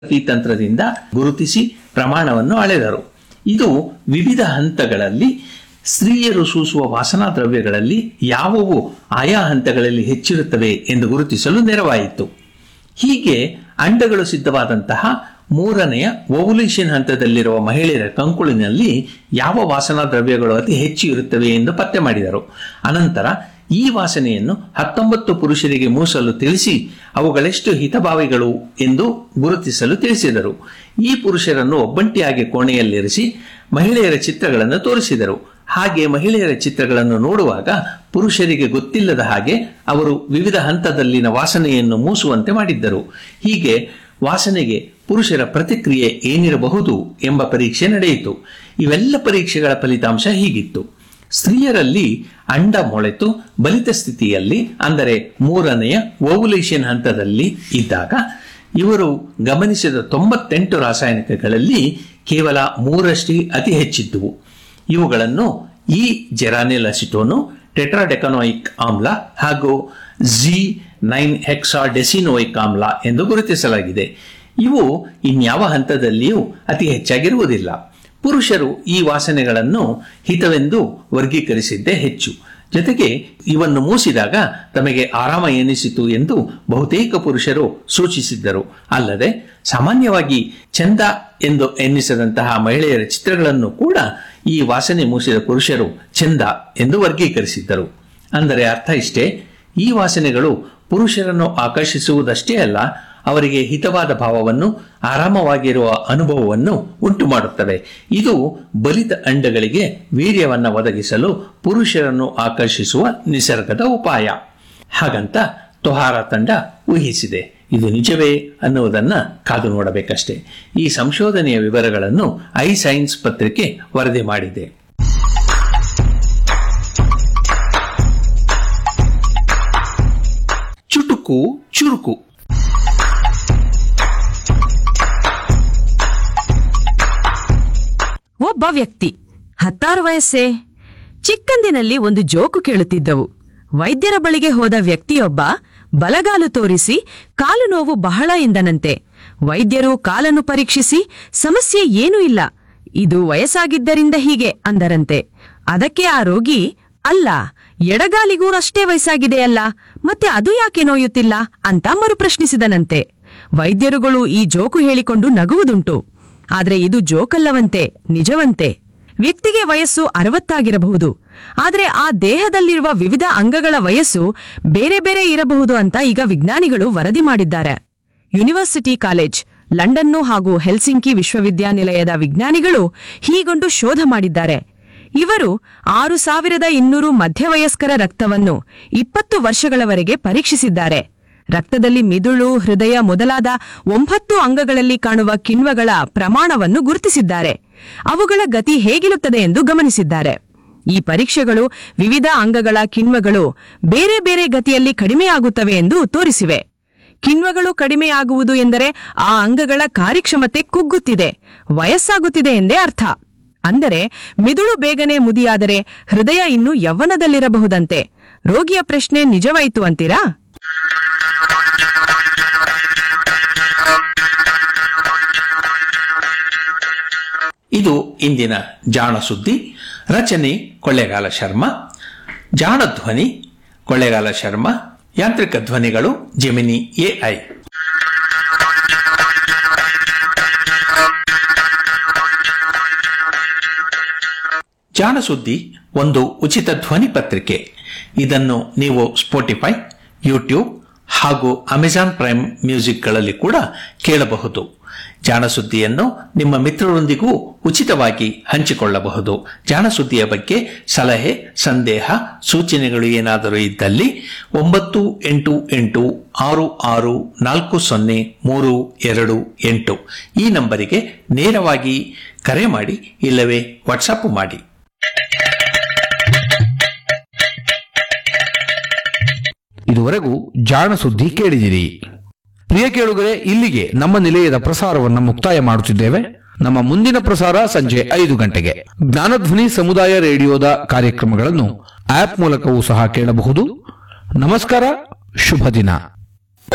ಈ ತಂತ್ರದಿಂದ ಗುರುತಿಸಿ ಪ್ರಮಾಣವನ್ನು ಅಳೆದರು ಇದು ವಿವಿಧ ಹಂತಗಳಲ್ಲಿ ಸ್ತ್ರೀಯರು ಸೂಸುವ ವಾಸನಾ ದ್ರವ್ಯಗಳಲ್ಲಿ ಯಾವುವು ಆಯಾ ಹಂತಗಳಲ್ಲಿ ಹೆಚ್ಚಿರುತ್ತವೆ ಎಂದು ಗುರುತಿಸಲು ನೆರವಾಯಿತು ಹೀಗೆ ಅಂಡಗಳು ಸಿದ್ಧವಾದಂತಹ ಮೂರನೆಯ ಓವುಲೇಷನ್ ಹಂತದಲ್ಲಿರುವ ಮಹಿಳೆಯರ ಕಂಕುಳಿನಲ್ಲಿ ಯಾವ ವಾಸನಾ ದ್ರವ್ಯಗಳು ಅತಿ ಹೆಚ್ಚು ಇರುತ್ತವೆ ಎಂದು ಪತ್ತೆ ಮಾಡಿದರು ಅನಂತರ ಈ ವಾಸನೆಯನ್ನು ಹತ್ತೊಂಬತ್ತು ಪುರುಷರಿಗೆ ಮೂಸಲು ತಿಳಿಸಿ ಅವುಗಳೆಷ್ಟು ಹಿತಭಾವಿಗಳು ಎಂದು ಗುರುತಿಸಲು ತಿಳಿಸಿದರು ಈ ಪುರುಷರನ್ನು ಒಬ್ಬಂಟಿಯಾಗಿ ಕೋಣೆಯಲ್ಲಿರಿಸಿ ಮಹಿಳೆಯರ ಚಿತ್ರಗಳನ್ನು ತೋರಿಸಿದರು ಹಾಗೆ ಮಹಿಳೆಯರ ಚಿತ್ರಗಳನ್ನು ನೋಡುವಾಗ ಪುರುಷರಿಗೆ ಗೊತ್ತಿಲ್ಲದ ಹಾಗೆ ಅವರು ವಿವಿಧ ಹಂತದಲ್ಲಿನ ವಾಸನೆಯನ್ನು ಮೂಸುವಂತೆ ಮಾಡಿದ್ದರು ಹೀಗೆ ವಾಸನೆಗೆ ಪುರುಷರ ಪ್ರತಿಕ್ರಿಯೆ ಏನಿರಬಹುದು ಎಂಬ ಪರೀಕ್ಷೆ ನಡೆಯಿತು ಇವೆಲ್ಲ ಪರೀಕ್ಷೆಗಳ ಫಲಿತಾಂಶ ಹೀಗಿತ್ತು ಸ್ತ್ರೀಯರಲ್ಲಿ ಅಂಡ ಮೊಳೆತು ಬಲಿತ ಸ್ಥಿತಿಯಲ್ಲಿ ಅಂದರೆ ಮೂರನೆಯ ಓವುಲೇಷನ್ ಹಂತದಲ್ಲಿ ಇದ್ದಾಗ ಇವರು ಗಮನಿಸಿದ ತೊಂಬತ್ತೆಂಟು ರಾಸಾಯನಿಕಗಳಲ್ಲಿ ಕೇವಲ ಮೂರಷ್ಟೇ ಅತಿ ಹೆಚ್ಚಿದ್ದುವು ಇವುಗಳನ್ನು ಈ ಜೆರಾನಿಲ್ ಅಸಿಟೋನು ಟೆಟ್ರಾಡೆಕನೋಯಿಕ್ ಆಮ್ಲ ಹಾಗೂ ಜಿ ನೈನ್ ಹೆಕ್ಸಾಡೆಸಿನೋಯಿಕ್ ಆಮ್ಲ ಎಂದು ಗುರುತಿಸಲಾಗಿದೆ ಇವು ಇನ್ಯಾವ ಹಂತದಲ್ಲಿಯೂ ಅತಿ ಹೆಚ್ಚಾಗಿರುವುದಿಲ್ಲ ಪುರುಷರು ಈ ವಾಸನೆಗಳನ್ನು ಹಿತವೆಂದು ವರ್ಗೀಕರಿಸಿದ್ದೇ ಹೆಚ್ಚು ಜೊತೆಗೆ ಇವನ್ನು ಮೂಸಿದಾಗ ತಮಗೆ ಆರಾಮ ಎನಿಸಿತು ಎಂದು ಬಹುತೇಕ ಪುರುಷರು ಸೂಚಿಸಿದ್ದರು ಅಲ್ಲದೆ ಸಾಮಾನ್ಯವಾಗಿ ಚಂದ ಎಂದು ಎನ್ನಿಸದಂತಹ ಮಹಿಳೆಯರ ಚಿತ್ರಗಳನ್ನು ಕೂಡ ಈ ವಾಸನೆ ಮೂಸಿದ ಪುರುಷರು ಚಂದ ಎಂದು ವರ್ಗೀಕರಿಸಿದ್ದರು ಅಂದರೆ ಅರ್ಥ ಇಷ್ಟೇ ಈ ವಾಸನೆಗಳು ಪುರುಷರನ್ನು ಆಕರ್ಷಿಸುವುದಷ್ಟೇ ಅಲ್ಲ ಅವರಿಗೆ ಹಿತವಾದ ಭಾವವನ್ನು ಆರಾಮವಾಗಿರುವ ಅನುಭವವನ್ನು ಉಂಟು ಮಾಡುತ್ತವೆ ಇದು ಬಲಿತ ಅಂಡಗಳಿಗೆ ವೀರ್ಯವನ್ನ ಒದಗಿಸಲು ಪುರುಷರನ್ನು ಆಕರ್ಷಿಸುವ ನಿಸರ್ಗದ ಉಪಾಯ ಹಾಗಂತ ತೊಹಾರ ತಂಡ ಊಹಿಸಿದೆ ಇದು ನಿಜವೇ ಅನ್ನುವುದನ್ನ ಕಾದು ನೋಡಬೇಕಷ್ಟೇ ಈ ಸಂಶೋಧನೆಯ ವಿವರಗಳನ್ನು ಐ ಸೈನ್ಸ್ ಪತ್ರಿಕೆ ವರದಿ ಮಾಡಿದೆ ಚುಟುಕು ಚುರುಕು ಒಬ್ಬ ವ್ಯಕ್ತಿ ಹತ್ತಾರು ವಯಸ್ಸೇ ಚಿಕ್ಕಂದಿನಲ್ಲಿ ಒಂದು ಜೋಕು ಕೇಳುತ್ತಿದ್ದವು ವೈದ್ಯರ ಬಳಿಗೆ ಹೋದ ವ್ಯಕ್ತಿಯೊಬ್ಬ ಬಲಗಾಲು ತೋರಿಸಿ ಕಾಲು ನೋವು ಬಹಳ ಎಂದನಂತೆ ವೈದ್ಯರು ಕಾಲನ್ನು ಪರೀಕ್ಷಿಸಿ ಸಮಸ್ಯೆ ಏನೂ ಇಲ್ಲ ಇದು ವಯಸ್ಸಾಗಿದ್ದರಿಂದ ಹೀಗೆ ಅಂದರಂತೆ ಅದಕ್ಕೆ ಆ ರೋಗಿ ಅಲ್ಲ ಎಡಗಾಲಿಗೂ ಅಷ್ಟೇ ವಯಸ್ಸಾಗಿದೆಯಲ್ಲ ಮತ್ತೆ ಅದು ಯಾಕೆ ನೋಯುತ್ತಿಲ್ಲ ಅಂತ ಮರುಪ್ರಶ್ನಿಸಿದನಂತೆ ವೈದ್ಯರುಗಳು ಈ ಜೋಕು ಹೇಳಿಕೊಂಡು ನಗುವುದುಂಟು ಆದ್ರೆ ಇದು ಜೋಕಲ್ಲವಂತೆ ನಿಜವಂತೆ ವ್ಯಕ್ತಿಗೆ ವಯಸ್ಸು ಅರವತ್ತಾಗಿರಬಹುದು ಆದ್ರೆ ಆ ದೇಹದಲ್ಲಿರುವ ವಿವಿಧ ಅಂಗಗಳ ವಯಸ್ಸು ಬೇರೆ ಬೇರೆ ಇರಬಹುದು ಅಂತ ಈಗ ವಿಜ್ಞಾನಿಗಳು ವರದಿ ಮಾಡಿದ್ದಾರೆ ಯೂನಿವರ್ಸಿಟಿ ಕಾಲೇಜ್ ಲಂಡನ್ನು ಹಾಗೂ ಹೆಲ್ಸಿಂಕಿ ವಿಶ್ವವಿದ್ಯಾನಿಲಯದ ವಿಜ್ಞಾನಿಗಳು ಹೀಗೊಂದು ಶೋಧ ಮಾಡಿದ್ದಾರೆ ಇವರು ಆರು ಸಾವಿರದ ಇನ್ನೂರು ಮಧ್ಯವಯಸ್ಕರ ರಕ್ತವನ್ನು ಇಪ್ಪತ್ತು ವರ್ಷಗಳವರೆಗೆ ಪರೀಕ್ಷಿಸಿದ್ದಾರೆ ರಕ್ತದಲ್ಲಿ ಮಿದುಳು ಹೃದಯ ಮೊದಲಾದ ಒಂಬತ್ತು ಅಂಗಗಳಲ್ಲಿ ಕಾಣುವ ಕಿಣ್ವಗಳ ಪ್ರಮಾಣವನ್ನು ಗುರುತಿಸಿದ್ದಾರೆ ಅವುಗಳ ಗತಿ ಹೇಗಿರುತ್ತದೆ ಎಂದು ಗಮನಿಸಿದ್ದಾರೆ ಈ ಪರೀಕ್ಷೆಗಳು ವಿವಿಧ ಅಂಗಗಳ ಕಿಣ್ವಗಳು ಬೇರೆ ಬೇರೆ ಗತಿಯಲ್ಲಿ ಕಡಿಮೆಯಾಗುತ್ತವೆ ಎಂದು ತೋರಿಸಿವೆ ಕಿಣ್ವಗಳು ಕಡಿಮೆಯಾಗುವುದು ಎಂದರೆ ಆ ಅಂಗಗಳ ಕಾರ್ಯಕ್ಷಮತೆ ಕುಗ್ಗುತ್ತಿದೆ ವಯಸ್ಸಾಗುತ್ತಿದೆ ಎಂದೇ ಅರ್ಥ ಅಂದರೆ ಮಿದುಳು ಬೇಗನೆ ಮುದಿಯಾದರೆ ಹೃದಯ ಇನ್ನೂ ಯೌವನದಲ್ಲಿರಬಹುದಂತೆ ರೋಗಿಯ ಪ್ರಶ್ನೆ ನಿಜವಾಯಿತು ಅಂತೀರಾ ಇದು ಇಂದಿನ ಜಾಣ ಸುದ್ದಿ ರಚನೆ ಕೊಳ್ಳೇಗಾಲ ಶರ್ಮಾ ಜಾಣ ಧ್ವನಿ ಕೊಳ್ಳೇಗಾಲ ಶರ್ಮಾ ಯಾಂತ್ರಿಕ ಧ್ವನಿಗಳು ಜೆಮಿನಿ ಎಐ ಜಾಣ ಸುದ್ದಿ ಒಂದು ಉಚಿತ ಧ್ವನಿ ಪತ್ರಿಕೆ ಇದನ್ನು ನೀವು ಸ್ಪೋಟಿಫೈ ಯೂಟ್ಯೂಬ್ ಹಾಗೂ ಅಮೆಜಾನ್ ಪ್ರೈಮ್ ಮ್ಯೂಸಿಕ್ಗಳಲ್ಲಿ ಕೂಡ ಕೇಳಬಹುದು ಜಾಣಸುದ್ದಿಯನ್ನು ನಿಮ್ಮ ಮಿತ್ರರೊಂದಿಗೂ ಉಚಿತವಾಗಿ ಹಂಚಿಕೊಳ್ಳಬಹುದು ಜಾಣಸುದ್ದಿಯ ಬಗ್ಗೆ ಸಲಹೆ ಸಂದೇಹ ಸೂಚನೆಗಳು ಏನಾದರೂ ಇದ್ದಲ್ಲಿ ಒಂಬತ್ತು ಎಂಟು ಎಂಟು ಆರು ಆರು ನಾಲ್ಕು ಸೊನ್ನೆ ಮೂರು ಎರಡು ಎಂಟು ಈ ನಂಬರಿಗೆ ನೇರವಾಗಿ ಕರೆ ಮಾಡಿ ಇಲ್ಲವೇ ವಾಟ್ಸಪ್ ಮಾಡಿ ಇದುವರೆಗೂ ಜಾಣ ಸುದ್ದಿ ಕೇಳಿದಿರಿ ಪ್ರಿಯ ಕೇಳುಗರೆ ಇಲ್ಲಿಗೆ ನಮ್ಮ ನಿಲಯದ ಪ್ರಸಾರವನ್ನು ಮುಕ್ತಾಯ ಮಾಡುತ್ತಿದ್ದೇವೆ ನಮ್ಮ ಮುಂದಿನ ಪ್ರಸಾರ ಸಂಜೆ ಐದು ಗಂಟೆಗೆ ಜ್ಞಾನಧ್ವನಿ ಸಮುದಾಯ ರೇಡಿಯೋದ ಕಾರ್ಯಕ್ರಮಗಳನ್ನು ಆಪ್ ಮೂಲಕವೂ ಸಹ ಕೇಳಬಹುದು ನಮಸ್ಕಾರ ಶುಭ ದಿನ